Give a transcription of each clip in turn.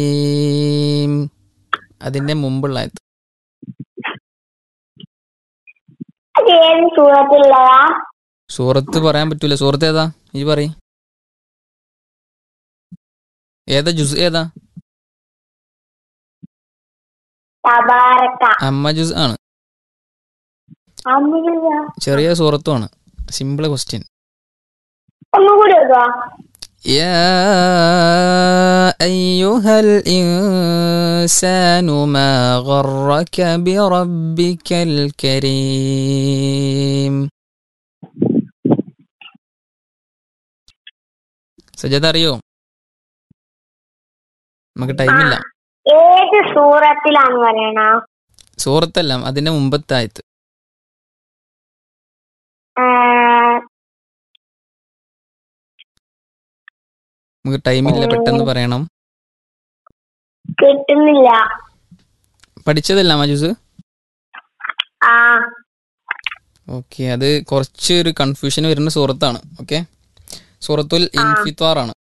ഈം. അതിന്റെ മുമ്പുള്ള ആയത്ത് അത് ഏത് സൂറത്തിലുള്ളതാ സൂറത്ത് പറയാൻ പറ്റൂല സൂറത്ത് ഏതാ ഈ പറ ഏതാ ജുസ് ഏതാ തബാറക്ക അമ്മ ജുസ് ആണ് അമ്മില്ല ചെറിയ സൂറത്തുമാണ് സിമ്പിൾ ക്വസ്റ്റ്യൻ ഒന്നുകൂടി വെക്കുക يا أيها الإنسان ما غرك بربك الكريم സജാദ് അറിയോ നമുക്ക് ടൈമില്ല ഏത് സൂറത്തിലാന്ന് പറയണ സൂറത്തല്ല അതിന്റെ മുമ്പത്തെ ആയത്ത് നമുക്ക് ടൈമില്ല പെട്ടെന്ന് പറയണം കിട്ടുന്നില്ല പഠിച്ചതല്ല മജൂസ് ആ ഓക്കെ അത് കുറച്ച് ഒരു കൺഫ്യൂഷൻ വരുന്ന സൂറത്താണ് ഓക്കെ സൂറത്തുൽ ഇൻഫിത്വാർ ആണ്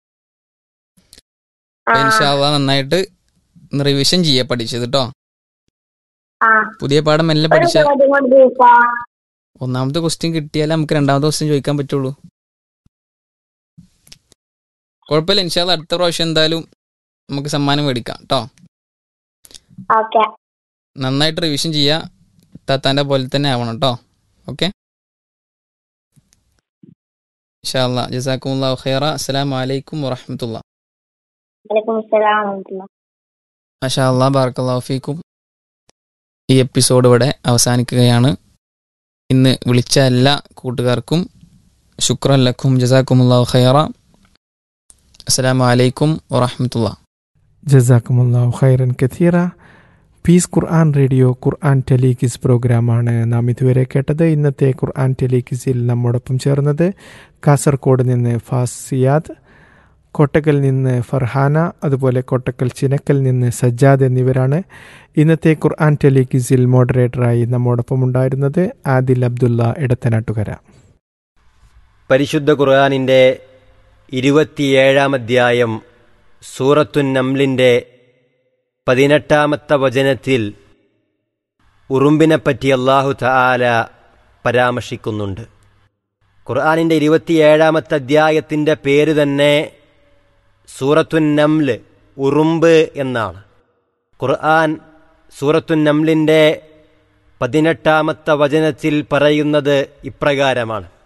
ആ, ഇൻഷാല്ല നന്നായിട്ട് റിവിഷൻ ചെയ്യാ പഠിച്ചത് കേട്ടോ ആ പുതിയ പാഠം എല്ലാം ഒരു പഠിച്ച ചോദ്യം കൊണ്ട് ചോദിക്കാ ഒന്നാമത്തെ ക്വസ്റ്റ്യൻ കിട്ടിയാലേ നമുക്ക് രണ്ടാമത്തെ ക്വസ്റ്റ്യൻ ചോദിക്കാൻ പറ്റുള്ളൂ കുഴപ്പമില്ല ഇൻഷാല്ല അടുത്ത പ്രാവശ്യം എന്തായാലും നമുക്ക് സമ്മാനം മേടിക്കാം കേട്ടോ ഓക്കെ നന്നായിട്ട് റിവിഷൻ ചെയ്യുക താത്താൻ്റെ പോലെ തന്നെ ആവണം കേട്ടോ ഓക്കെ ഇൻഷാല്ല ജസാക്കുമുല്ലാ ഖൈറ അസ്സലാമു അലൈക്കും വറഹമത്തുള്ള വലൈക്കും അസ്സലാം വറഹ്മത്തുള്ളാഹി. മാഷാ അല്ലാ ബാറക്കല്ലാഹു ഫീക്കും ഈ എപ്പിസോഡ് ഇവിടെ അവസാനിക്കുകയാണ് ഇന്ന് വിളിച്ച എല്ലാ കൂട്ടുകാർക്കും ശുക്രൻ ലക്കും ജസാക്കുമുല്ലാഹു ഖൈറ അസ്സലാമു അലൈക്കും വറഹമത്തുള്ള ജസാക്കുമുല്ലാഹു ഖൈറൻ കഥീറ പീസ് ഖുർആൻ റേഡിയോ ഖുർആൻ ടെലികിസ് പ്രോഗ്രാമാണ് നാം ഇതുവരെ കേട്ടത് ഇന്നത്തെ ഖുർആൻ ടെലികിസിൽ നമ്മോടൊപ്പം ചേർന്നത് കാസർഗോഡ് നിന്ന് ഫാസിയാദ് കോട്ടക്കൽ നിന്ന് ഫർഹാന അതുപോലെ കോട്ടക്കൽ ചിനക്കൽ നിന്ന് സജ്ജാദ് എന്നിവരാണ് ഇന്നത്തെ ഖുർആൻ ടെലികിസിൽ മോഡറേറ്ററായി നമ്മോടൊപ്പം ഉണ്ടായിരുന്നത് ആദിൽ അബ്ദുള്ള ഇടത്തനാട്ടുകര പരിശുദ്ധ ഖുർആാനിൻ്റെ ഇരുപത്തിയേഴാം അധ്യായം സൂറത്തുൻ നംലിൻ്റെ പതിനെട്ടാമത്തെ വചനത്തിൽ ഉറുമ്പിനെപ്പറ്റി അള്ളാഹു തആല പരാമർശിക്കുന്നുണ്ട് ഖുർആാനിൻ്റെ ഇരുപത്തിയേഴാമത്തെ അധ്യായത്തിൻ്റെ പേര് തന്നെ സൂറത്തുൻ നംല് ഉറുമ്പ് എന്നാണ് ഖുർആൻ സൂറത്തുൻ നംലിൻ്റെ പതിനെട്ടാമത്തെ വചനത്തിൽ പറയുന്നത് ഇപ്രകാരമാണ്